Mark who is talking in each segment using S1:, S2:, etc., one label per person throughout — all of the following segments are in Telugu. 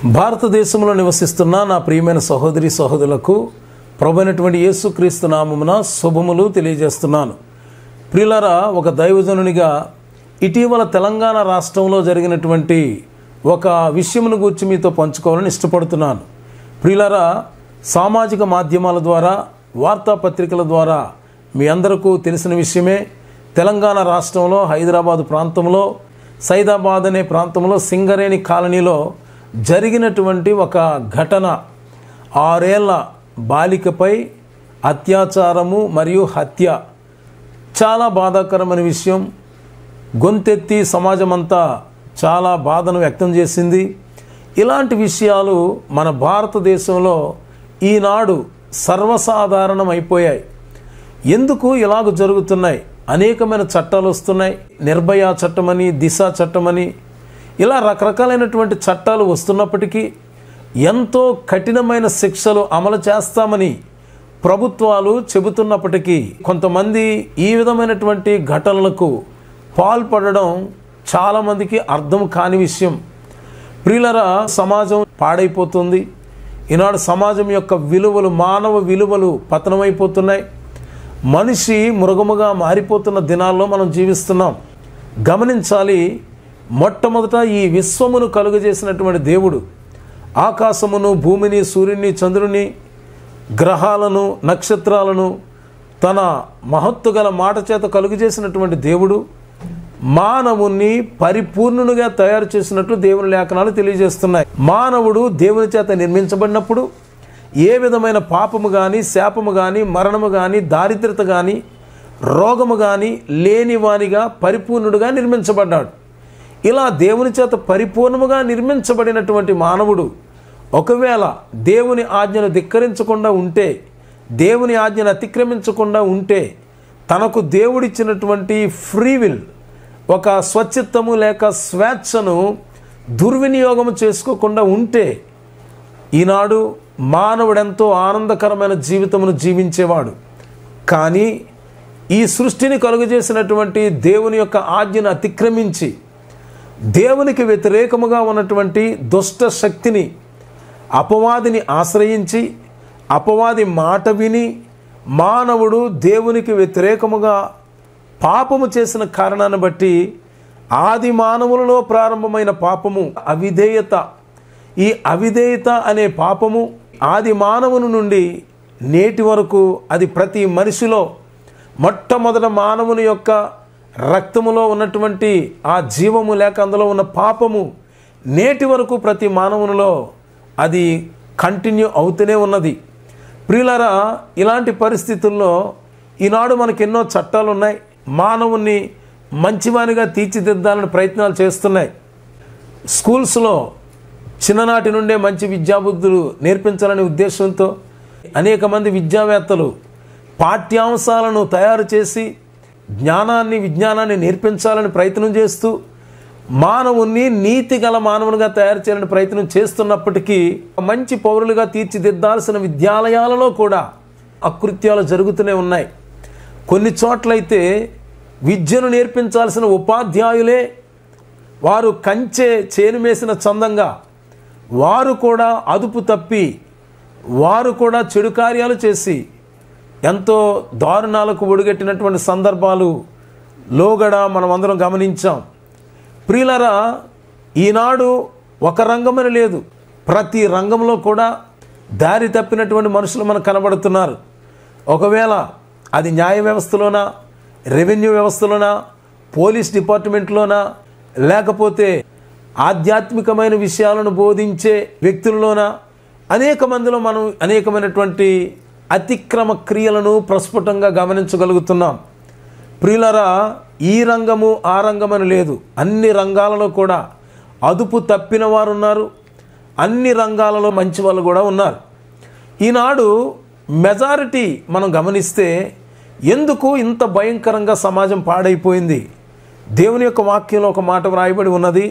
S1: భారతదేశంలో నివసిస్తున్న నా ప్రియమైన సహోదరి సహోదరులకు ప్రభునటువంటి యేసుక్రీస్తు నామమున శుభములు తెలియజేస్తున్నాను ప్రియులరా ఒక దైవజనునిగా ఇటీవల తెలంగాణ రాష్ట్రంలో జరిగినటువంటి ఒక విషయమును గురించి మీతో పంచుకోవాలని ఇష్టపడుతున్నాను ప్రియులరా సామాజిక మాధ్యమాల ద్వారా వార్తాపత్రికల ద్వారా మీ అందరికీ తెలిసిన విషయమే తెలంగాణ రాష్ట్రంలో హైదరాబాద్ ప్రాంతంలో సైదాబాద్ అనే ప్రాంతంలో సింగరేణి కాలనీలో జరిగినటువంటి ఒక ఘటన ఆరేళ్ల బాలికపై అత్యాచారము మరియు హత్య చాలా బాధాకరమైన విషయం గొంతెత్తి సమాజం అంతా చాలా బాధను వ్యక్తం చేసింది ఇలాంటి విషయాలు మన భారతదేశంలో ఈనాడు సర్వసాధారణం అయిపోయాయి ఎందుకు ఇలాగ జరుగుతున్నాయి అనేకమైన చట్టాలు వస్తున్నాయి నిర్భయ చట్టమని దిశ చట్టమని ఇలా రకరకాలైనటువంటి చట్టాలు వస్తున్నప్పటికీ ఎంతో కఠినమైన శిక్షలు అమలు చేస్తామని ప్రభుత్వాలు చెబుతున్నప్పటికీ కొంతమంది ఈ విధమైనటువంటి ఘటనలకు పాల్పడడం చాలామందికి అర్థం కాని విషయం ప్రియులరా సమాజం పాడైపోతుంది ఈనాడు సమాజం యొక్క విలువలు మానవ విలువలు పతనమైపోతున్నాయి మనిషి మృగముగా మారిపోతున్న దినాల్లో మనం జీవిస్తున్నాం గమనించాలి మొట్టమొదట ఈ విశ్వమును కలుగజేసినటువంటి దేవుడు ఆకాశమును భూమిని సూర్యుని చంద్రుని గ్రహాలను నక్షత్రాలను తన మహత్తు గల మాట చేత కలుగజేసినటువంటి దేవుడు మానవుణ్ణి పరిపూర్ణునిగా తయారు చేసినట్లు దేవుని లేఖనాలు తెలియజేస్తున్నాయి మానవుడు దేవుని చేత నిర్మించబడినప్పుడు ఏ విధమైన పాపము కానీ శాపము కానీ మరణము కానీ దారిద్రత కానీ రోగము కానీ లేనివానిగా పరిపూర్ణుడుగా నిర్మించబడ్డాడు ఇలా దేవుని చేత పరిపూర్ణముగా నిర్మించబడినటువంటి మానవుడు ఒకవేళ దేవుని ఆజ్ఞను ధిక్కరించకుండా ఉంటే దేవుని ఆజ్ఞను అతిక్రమించకుండా ఉంటే తనకు దేవుడిచ్చినటువంటి ఫ్రీ విల్ ఒక స్వచ్ఛత్తము లేక స్వేచ్ఛను దుర్వినియోగం చేసుకోకుండా ఉంటే ఈనాడు మానవుడెంతో ఆనందకరమైన జీవితమును జీవించేవాడు కానీ ఈ సృష్టిని కలుగజేసినటువంటి దేవుని యొక్క ఆజ్ఞను అతిక్రమించి దేవునికి వ్యతిరేకముగా ఉన్నటువంటి దుష్ట శక్తిని అపవాదిని ఆశ్రయించి అపవాది మాట విని మానవుడు దేవునికి వ్యతిరేకముగా పాపము చేసిన కారణాన్ని బట్టి ఆది మానవులలో ప్రారంభమైన పాపము అవిధేయత ఈ అవిధేయత అనే పాపము ఆది మానవుని నుండి నేటి వరకు అది ప్రతి మనిషిలో మొట్టమొదట మానవుని యొక్క రక్తములో ఉన్నటువంటి ఆ జీవము లేక అందులో ఉన్న పాపము నేటి వరకు ప్రతి మానవునిలో అది కంటిన్యూ అవుతూనే ఉన్నది ప్రియులరా ఇలాంటి పరిస్థితుల్లో ఈనాడు మనకు ఎన్నో చట్టాలు ఉన్నాయి మానవుణ్ణి మంచివానిగా తీర్చిదిద్దాలని ప్రయత్నాలు చేస్తున్నాయి స్కూల్స్లో చిన్ననాటి నుండే మంచి విద్యాబుద్ధులు నేర్పించాలనే ఉద్దేశంతో అనేక మంది విద్యావేత్తలు పాఠ్యాంశాలను తయారు చేసి జ్ఞానాన్ని విజ్ఞానాన్ని నేర్పించాలని ప్రయత్నం చేస్తూ మానవుణ్ణి నీతి గల మానవునిగా తయారు చేయాలని ప్రయత్నం చేస్తున్నప్పటికీ మంచి పౌరులుగా తీర్చిదిద్దాల్సిన విద్యాలయాలలో కూడా అకృత్యాలు జరుగుతూనే ఉన్నాయి కొన్ని చోట్లయితే విద్యను నేర్పించాల్సిన ఉపాధ్యాయులే వారు కంచె చేనుమేసిన చందంగా వారు కూడా అదుపు తప్పి వారు కూడా చెడు కార్యాలు చేసి ఎంతో దారుణాలకు ఒడిగట్టినటువంటి సందర్భాలు లోగడ మనం అందరం గమనించాం ప్రియులరా ఈనాడు ఒక రంగమని లేదు ప్రతి రంగంలో కూడా దారి తప్పినటువంటి మనుషులు మనకు కనబడుతున్నారు ఒకవేళ అది న్యాయ వ్యవస్థలోనా రెవెన్యూ వ్యవస్థలోనా పోలీస్ డిపార్ట్మెంట్లోనా లేకపోతే ఆధ్యాత్మికమైన విషయాలను బోధించే వ్యక్తుల్లోనా అనేక మందిలో మనం అనేకమైనటువంటి అతిక్రమ క్రియలను ప్రస్ఫుటంగా గమనించగలుగుతున్నాం ప్రియులరా ఈ రంగము ఆ రంగమని లేదు అన్ని రంగాలలో కూడా అదుపు తప్పిన వారు ఉన్నారు అన్ని రంగాలలో మంచి వాళ్ళు కూడా ఉన్నారు ఈనాడు మెజారిటీ మనం గమనిస్తే ఎందుకు ఇంత భయంకరంగా సమాజం పాడైపోయింది దేవుని యొక్క వాక్యంలో ఒక మాట వ్రాయబడి ఉన్నది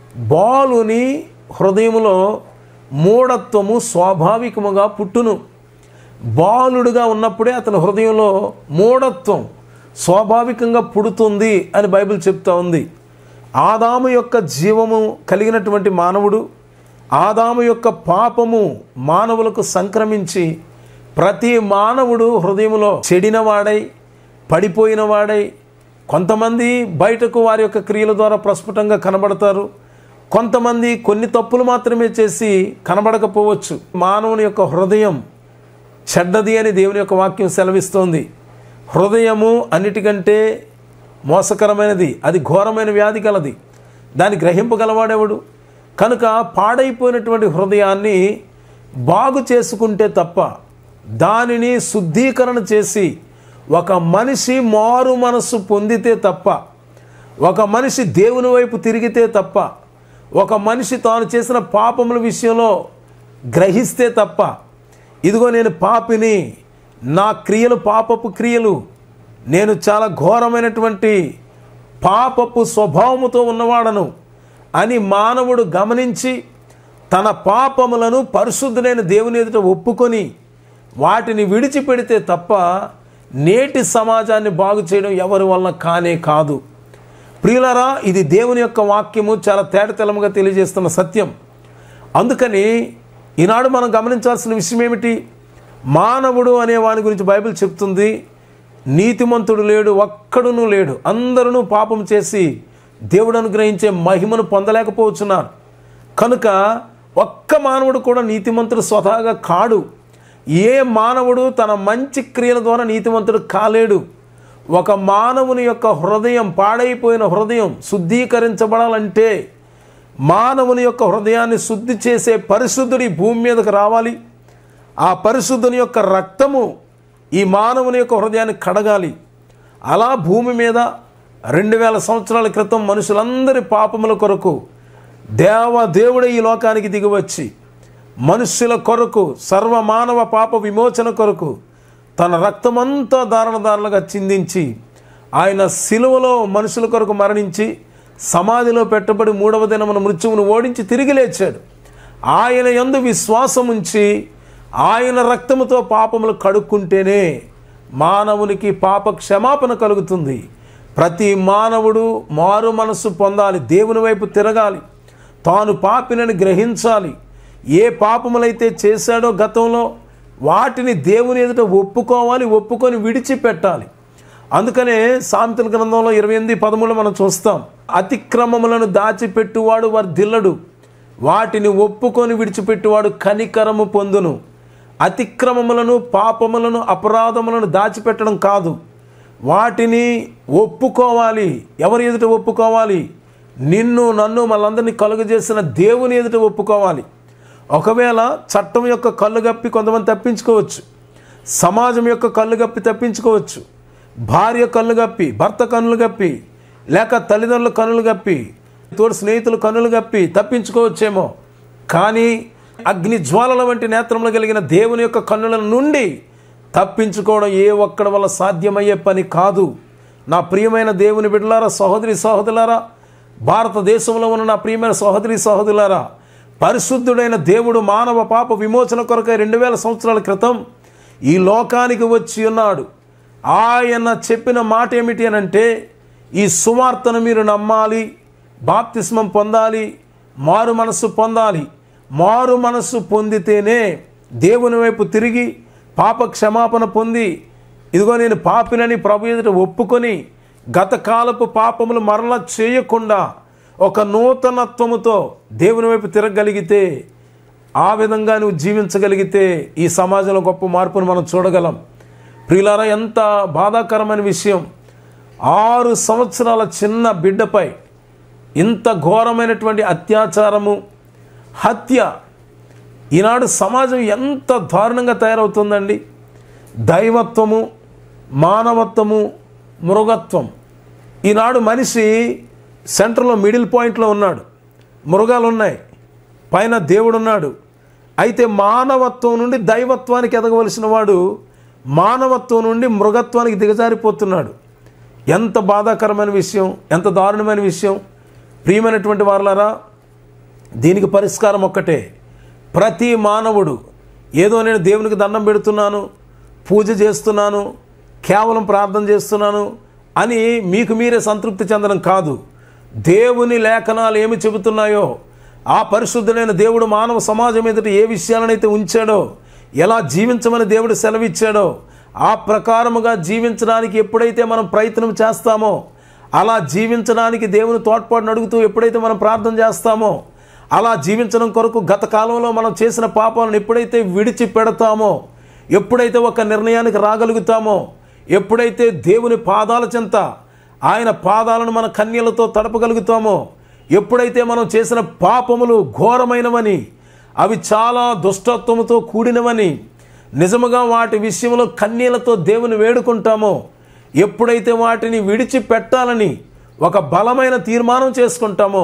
S1: బాలుని హృదయములో మూఢత్వము స్వాభావికముగా పుట్టును బాలుడుగా ఉన్నప్పుడే అతని హృదయంలో మూఢత్వం స్వాభావికంగా పుడుతుంది అని బైబిల్ చెప్తా ఉంది ఆదాము యొక్క జీవము కలిగినటువంటి మానవుడు ఆదాము యొక్క పాపము మానవులకు సంక్రమించి ప్రతి మానవుడు హృదయంలో చెడినవాడై పడిపోయినవాడై కొంతమంది బయటకు వారి యొక్క క్రియల ద్వారా ప్రస్ఫుటంగా కనబడతారు కొంతమంది కొన్ని తప్పులు మాత్రమే చేసి కనబడకపోవచ్చు మానవుని యొక్క హృదయం చెడ్డది అని దేవుని యొక్క వాక్యం సెలవిస్తోంది హృదయము అన్నిటికంటే మోసకరమైనది అది ఘోరమైన వ్యాధి కలది దాన్ని గ్రహింపగలవాడెవడు కనుక పాడైపోయినటువంటి హృదయాన్ని బాగు చేసుకుంటే తప్ప దానిని శుద్ధీకరణ చేసి ఒక మనిషి మారు మనస్సు పొందితే తప్ప ఒక మనిషి దేవుని వైపు తిరిగితే తప్ప ఒక మనిషి తాను చేసిన పాపముల విషయంలో గ్రహిస్తే తప్ప ఇదిగో నేను పాపిని నా క్రియలు పాపపు క్రియలు నేను చాలా ఘోరమైనటువంటి పాపపు స్వభావముతో ఉన్నవాడను అని మానవుడు గమనించి తన పాపములను పరిశుద్ధులైన దేవుని ఎదుట ఒప్పుకొని వాటిని విడిచిపెడితే తప్ప నేటి సమాజాన్ని బాగు చేయడం ఎవరి వలన కానే కాదు ప్రియులారా ఇది దేవుని యొక్క వాక్యము చాలా తేటతెలముగా తెలియజేస్తున్న సత్యం అందుకని ఈనాడు మనం గమనించాల్సిన విషయం ఏమిటి మానవుడు అనే వాని గురించి బైబిల్ చెప్తుంది నీతిమంతుడు లేడు ఒక్కడును లేడు అందరూ పాపం చేసి దేవుడు అనుగ్రహించే మహిమను పొందలేకపోతున్నారు కనుక ఒక్క మానవుడు కూడా నీతిమంతుడు స్వతహాగా కాడు ఏ మానవుడు తన మంచి క్రియల ద్వారా నీతిమంతుడు కాలేడు ఒక మానవుని యొక్క హృదయం పాడైపోయిన హృదయం శుద్ధీకరించబడాలంటే మానవుని యొక్క హృదయాన్ని శుద్ధి చేసే పరిశుద్ధుడి భూమి మీదకు రావాలి ఆ పరిశుద్ధుని యొక్క రక్తము ఈ మానవుని యొక్క హృదయాన్ని కడగాలి అలా భూమి మీద రెండు వేల సంవత్సరాల క్రితం మనుషులందరి పాపముల కొరకు దేవ దేవుడే ఈ లోకానికి దిగివచ్చి మనుష్యుల కొరకు సర్వమానవ పాప విమోచన కొరకు తన రక్తమంతా దారుణదారులుగా చిందించి ఆయన సిలువలో మనుషుల కొరకు మరణించి సమాధిలో పెట్టబడి మూడవ దినమున మృత్యువును ఓడించి తిరిగి లేచాడు ఆయన యందు విశ్వాసం ఉంచి ఆయన రక్తముతో పాపములు కడుక్కుంటేనే మానవునికి పాప క్షమాపణ కలుగుతుంది ప్రతి మానవుడు మారు మనస్సు పొందాలి దేవుని వైపు తిరగాలి తాను పాపినని గ్రహించాలి ఏ పాపములైతే చేశాడో గతంలో వాటిని దేవుని ఎదుట ఒప్పుకోవాలి ఒప్పుకొని విడిచిపెట్టాలి అందుకనే సామెతల గ్రంథంలో ఇరవై ఎనిమిది పదమూడు మనం చూస్తాం అతిక్రమములను దాచిపెట్టువాడు వర్ధిల్లడు వాటిని ఒప్పుకొని విడిచిపెట్టువాడు కనికరము పొందును అతిక్రమములను పాపములను అపరాధములను దాచిపెట్టడం కాదు వాటిని ఒప్పుకోవాలి ఎవరి ఎదుట ఒప్పుకోవాలి నిన్ను నన్ను మనందరినీ కలుగజేసిన దేవుని ఎదుట ఒప్పుకోవాలి ఒకవేళ చట్టం యొక్క కళ్ళు గప్పి కొంతమంది తప్పించుకోవచ్చు సమాజం యొక్క కళ్ళు గప్పి తప్పించుకోవచ్చు భార్య కళ్ళు గప్పి భర్త కన్నులు గప్పి లేక తల్లిదండ్రుల కన్నులు గప్పి తోడు స్నేహితులు కన్నులు గప్పి తప్పించుకోవచ్చేమో కానీ అగ్ని జ్వాలల వంటి నేత్రములు కలిగిన దేవుని యొక్క కన్నుల నుండి తప్పించుకోవడం ఏ ఒక్కడి వల్ల సాధ్యమయ్యే పని కాదు నా ప్రియమైన దేవుని బిడ్డలారా సహోదరి సహోదరులారా భారతదేశంలో ఉన్న నా ప్రియమైన సహోదరి సహోదరులారా పరిశుద్ధుడైన దేవుడు మానవ పాప విమోచన కొరకై రెండు వేల సంవత్సరాల క్రితం ఈ లోకానికి వచ్చి ఉన్నాడు ఆయన చెప్పిన మాట ఏమిటి అని అంటే ఈ సువార్తను మీరు నమ్మాలి బాప్తిస్మం పొందాలి మారు మనస్సు పొందాలి మారు మనస్సు పొందితేనే దేవుని వైపు తిరిగి పాప క్షమాపణ పొంది ఇదిగో నేను పాపినని ప్రభు ఎదుట ఒప్పుకొని గత కాలపు పాపములు మరలా చేయకుండా ఒక నూతనత్వముతో దేవుని వైపు తిరగలిగితే ఆ విధంగా నువ్వు జీవించగలిగితే ఈ సమాజంలో గొప్ప మార్పును మనం చూడగలం ప్రియులారా ఎంత బాధాకరమైన విషయం ఆరు సంవత్సరాల చిన్న బిడ్డపై ఇంత ఘోరమైనటువంటి అత్యాచారము హత్య ఈనాడు సమాజం ఎంత దారుణంగా తయారవుతుందండి దైవత్వము మానవత్వము మృగత్వం ఈనాడు మనిషి సెంటర్లో మిడిల్ పాయింట్లో ఉన్నాడు మృగాలు ఉన్నాయి పైన దేవుడు ఉన్నాడు అయితే మానవత్వం నుండి దైవత్వానికి ఎదగవలసిన వాడు మానవత్వం నుండి మృగత్వానికి దిగజారిపోతున్నాడు ఎంత బాధాకరమైన విషయం ఎంత దారుణమైన విషయం ప్రియమైనటువంటి వారులారా దీనికి పరిష్కారం ఒక్కటే ప్రతి మానవుడు ఏదో నేను దేవునికి దండం పెడుతున్నాను పూజ చేస్తున్నాను కేవలం ప్రార్థన చేస్తున్నాను అని మీకు మీరే సంతృప్తి చెందడం కాదు దేవుని లేఖనాలు ఏమి చెబుతున్నాయో ఆ పరిశుద్ధుడైన దేవుడు మానవ సమాజం ఎదుట ఏ విషయాలనైతే ఉంచాడో ఎలా జీవించమని దేవుడు సెలవిచ్చాడో ఆ ప్రకారముగా జీవించడానికి ఎప్పుడైతే మనం ప్రయత్నం చేస్తామో అలా జీవించడానికి దేవుని తోడ్పాటును అడుగుతూ ఎప్పుడైతే మనం ప్రార్థన చేస్తామో అలా జీవించడం కొరకు గత కాలంలో మనం చేసిన పాపాలను ఎప్పుడైతే విడిచి పెడతామో ఎప్పుడైతే ఒక నిర్ణయానికి రాగలుగుతామో ఎప్పుడైతే దేవుని పాదాల చెంత ఆయన పాదాలను మన కన్యలతో తడపగలుగుతామో ఎప్పుడైతే మనం చేసిన పాపములు ఘోరమైనవని అవి చాలా దుష్టత్వముతో కూడినవని నిజముగా వాటి విషయంలో కన్యలతో దేవుని వేడుకుంటామో ఎప్పుడైతే వాటిని విడిచిపెట్టాలని ఒక బలమైన తీర్మానం చేసుకుంటామో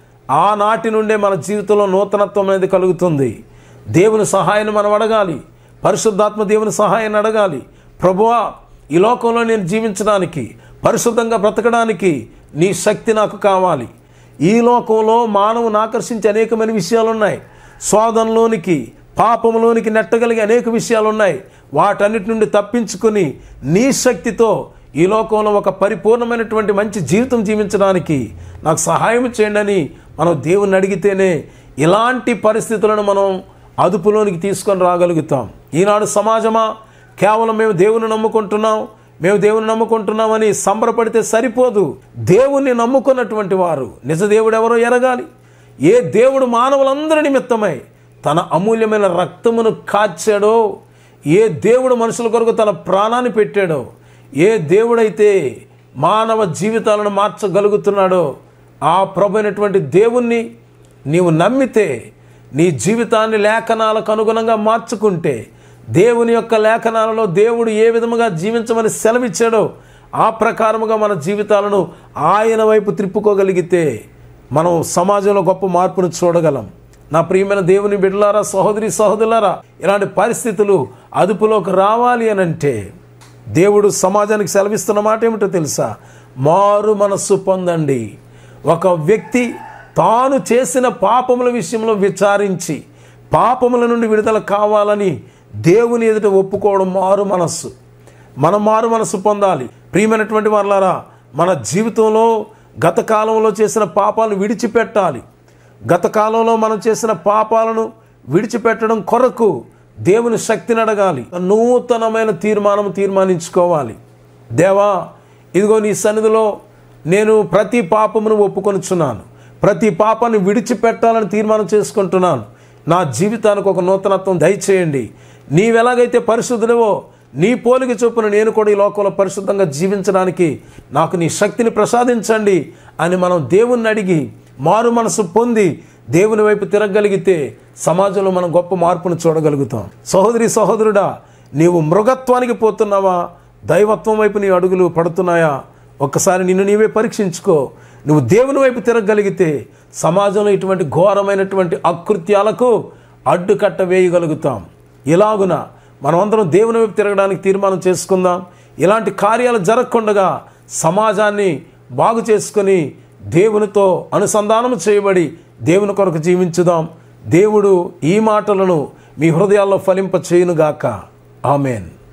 S1: ఆనాటి నుండే మన జీవితంలో నూతనత్వం అనేది కలుగుతుంది దేవుని సహాయాన్ని మనం అడగాలి పరిశుద్ధాత్మ దేవుని సహాయాన్ని అడగాలి ప్రభువా ఈ లోకంలో నేను జీవించడానికి పరిశుద్ధంగా బ్రతకడానికి నీ శక్తి నాకు కావాలి ఈ లోకంలో మానవుని ఆకర్షించే అనేకమైన విషయాలు ఉన్నాయి శోధనలోనికి పాపంలోనికి నెట్టగలిగే అనేక విషయాలు ఉన్నాయి వాటన్నిటి నుండి తప్పించుకొని నీ శక్తితో ఈ లోకంలో ఒక పరిపూర్ణమైనటువంటి మంచి జీవితం జీవించడానికి నాకు సహాయం చేయండి అని మనం దేవుణ్ణి అడిగితేనే ఇలాంటి పరిస్థితులను మనం అదుపులోనికి తీసుకొని రాగలుగుతాం ఈనాడు సమాజమా కేవలం మేము దేవుని నమ్ముకుంటున్నాం మేము దేవుని నమ్ముకుంటున్నామని సంబరపడితే సరిపోదు దేవుణ్ణి నమ్ముకున్నటువంటి వారు నిజ దేవుడు ఎవరో ఎరగాలి ఏ దేవుడు మానవులందరి నిమిత్తమై తన అమూల్యమైన రక్తమును కాచాడో ఏ దేవుడు మనుషుల కొరకు తన ప్రాణాన్ని పెట్టాడో ఏ దేవుడైతే మానవ జీవితాలను మార్చగలుగుతున్నాడో ఆ ప్రభు అయినటువంటి దేవుణ్ణి నీవు నమ్మితే నీ జీవితాన్ని లేఖనాలకు అనుగుణంగా మార్చుకుంటే దేవుని యొక్క లేఖనాలలో దేవుడు ఏ విధముగా జీవించమని సెలవిచ్చాడో ఆ ప్రకారముగా మన జీవితాలను ఆయన వైపు త్రిప్పుకోగలిగితే మనం సమాజంలో గొప్ప మార్పును చూడగలం నా ప్రియమైన దేవుని బిడ్డలారా సహోదరి సహోదరులారా ఇలాంటి పరిస్థితులు అదుపులోకి రావాలి అని అంటే దేవుడు సమాజానికి సెలవిస్తున్న మాట ఏమిటో తెలుసా మారు మనస్సు పొందండి ఒక వ్యక్తి తాను చేసిన పాపముల విషయంలో విచారించి పాపముల నుండి విడుదల కావాలని దేవుని ఎదుట ఒప్పుకోవడం మారు మనస్సు మనం మారు మనస్సు పొందాలి ప్రియమైనటువంటి వాళ్ళారా మన జీవితంలో గత కాలంలో చేసిన పాపాలను విడిచిపెట్టాలి గత కాలంలో మనం చేసిన పాపాలను విడిచిపెట్టడం కొరకు దేవుని శక్తిని అడగాలి నూతనమైన తీర్మానం తీర్మానించుకోవాలి దేవా ఇదిగో నీ సన్నిధిలో నేను ప్రతి పాపమును ఒప్పుకొనుచున్నాను ప్రతి పాపాన్ని విడిచిపెట్టాలని తీర్మానం చేసుకుంటున్నాను నా జీవితానికి ఒక నూతనత్వం దయచేయండి నీవెలాగైతే పరిశుద్ధుడవో నీ పోలిక చొప్పున నేను కూడా ఈ లోకంలో పరిశుద్ధంగా జీవించడానికి నాకు నీ శక్తిని ప్రసాదించండి అని మనం దేవుణ్ణి అడిగి మారు మనసు పొంది దేవుని వైపు తిరగలిగితే సమాజంలో మనం గొప్ప మార్పును చూడగలుగుతాం సహోదరి సహోదరుడా నీవు మృగత్వానికి పోతున్నావా దైవత్వం వైపు నీ అడుగులు పడుతున్నాయా ఒక్కసారి నిన్ను నీవే పరీక్షించుకో నువ్వు దేవుని వైపు తిరగలిగితే సమాజంలో ఇటువంటి ఘోరమైనటువంటి అకృత్యాలకు అడ్డుకట్ట వేయగలుగుతాం ఇలాగున మనమందరం దేవుని వైపు తిరగడానికి తీర్మానం చేసుకుందాం ఇలాంటి కార్యాలు జరగకుండగా సమాజాన్ని బాగు చేసుకొని దేవునితో అనుసంధానం చేయబడి దేవుని కొరకు జీవించుదాం దేవుడు ఈ మాటలను మీ హృదయాల్లో ఫలింప చేయునుగాక ఆమెన్